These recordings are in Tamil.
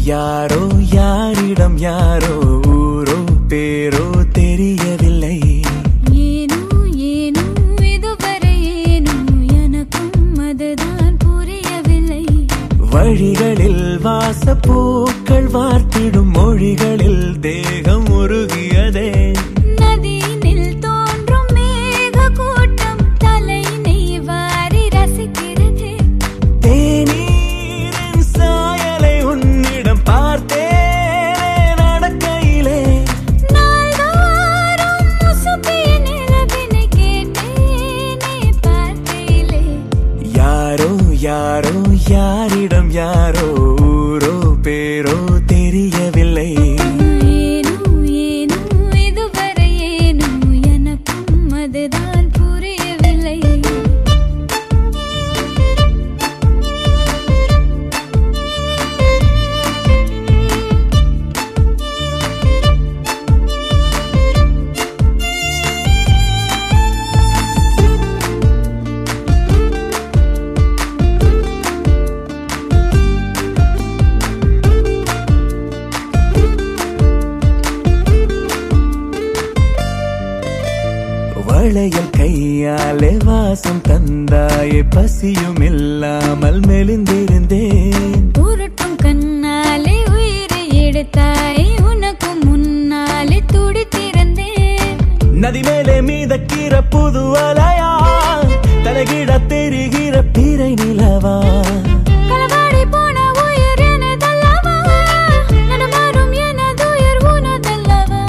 யாரோ யாரிடம் யாரோ ஊரோ பேரோ தெரியவில்லை ஏனோ ஏனோ இதுவரை ஏனோ எனக்கும் அதுதான் புரியவில்லை வழிகளில் வாசப்பூக்கள் வார்த்திடும் மொழிகளில் தேகம் உருகியதே நதியினில் தோன்றும் மேக கூட்டம் தலை வாரி ரசிக்கிறது தேநீரின் சாயலை உன்னிடம் பார்த்தேனே நடக்கையிலே நாள்தோறும் முசுப்பிய நிலவினை கேட்டேனே பார்க்கையிலே யாரோ யாரோ யாரிடம் யாரோ ஊரோ பேரோ தெரியவில்லை ஏனோ ஏனோ இதுவரை ஏனோ எனக்கும் அதுதான் புரியவில்லை வளையல் கையாலே வாசம் தந்தாயே பசியும் இல்லாமல் மெலிந்திருந்தேன் உருட்டும் கண்ணாலே உயிரை எடுத்தாய் உனக்கு முன்னாலே துடித்திருந்தேன் நதி மேலே மீதக்கிற புது அலையா தலைகிட தெரிகிற பிறை நிலவா களவாடி போன உயிர் எனதல்லவா நடமாறும் எனதுயிர் உனதல்லவா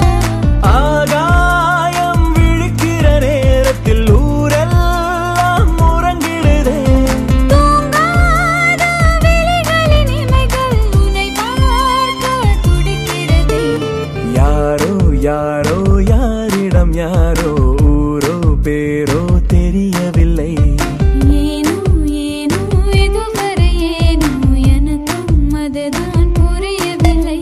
ஆகாயம் விழிக்கிற நேரத்தில் ஊரெல்லாம் முறங்கிடுதே தூங்காத விழிகளின் இமைகள் உன்னை பார்க்க துடிக்கிறதே யாரோ யாரோ யாரிடம் யாரோ ஊரோ பேரோ தெரியவில்லை ஏனோ ஏனோ இதுவரை ஏனோ எனக்கும் அதுதான் புரியவில்லை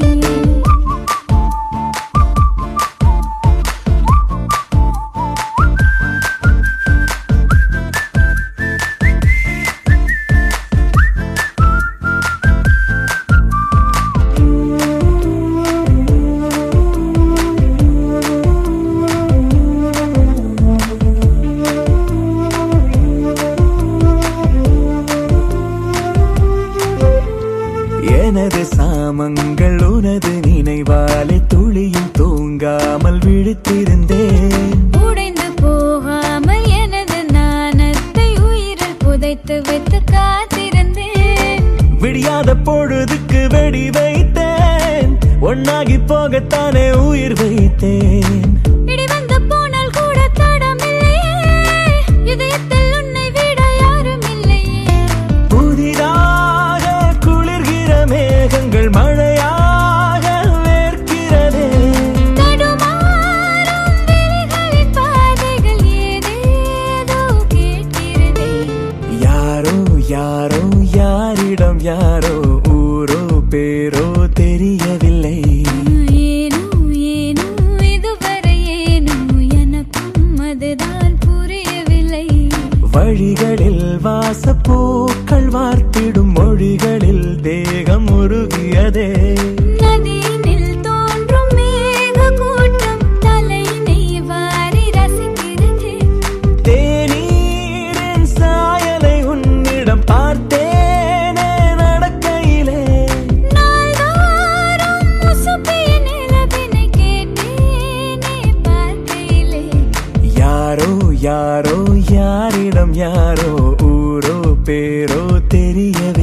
எனது சாமங்கள் உனது நினைவாலே துளியும் தூங்காமல் விழித்திருந்தேன் உடைந்து போகாமல் எனது நாணத்தை உயிரில் புதைத்து வைத்து காத்திருந்தேன் விடியாத பொழுதுக்கு வெடி வைத்தேன் ஒன்னாகி போகத்தானே உயிர் வைத்தேன் இடி வந்து போனால் கூட தடமில்லையே இதயத்தில் உன்னை விட யாரும் இல்லையே புதிதாக குளிர்கிற மேகங்கள் மழையாக வேர்க்கிறதே தடுமாறும் விழிகளின் பாதைகள் ஏதேதோ கேட்கிறதே யாரோ யாரோ யாரிடம் யாரோ ஊரோ பேரோ தெரியவில்லை ஏனோ ஏனோ இதுவரை ஏனோ எனக்கும் அதுதான் புரியவில்லை வழிகளில் வாசப்பூக்கள் வார்த்திடும் மொழிகளில் தேகம் உருகியதே நதியினில் தோன்றும் மேக கூட்டம் தலை வாரி ரசிக்கிறது தேநீரின் சாயலை உன்னிடம் பார்த்தேனே நடக்கையிலே நாள்தோறும் முசுப்பிய நிலவினை கேட்டேனே பார்க்கையிலே யாரோ யாரோ யாரிடம் யாரோ ஊரோ பேரோ தெரியவில்லை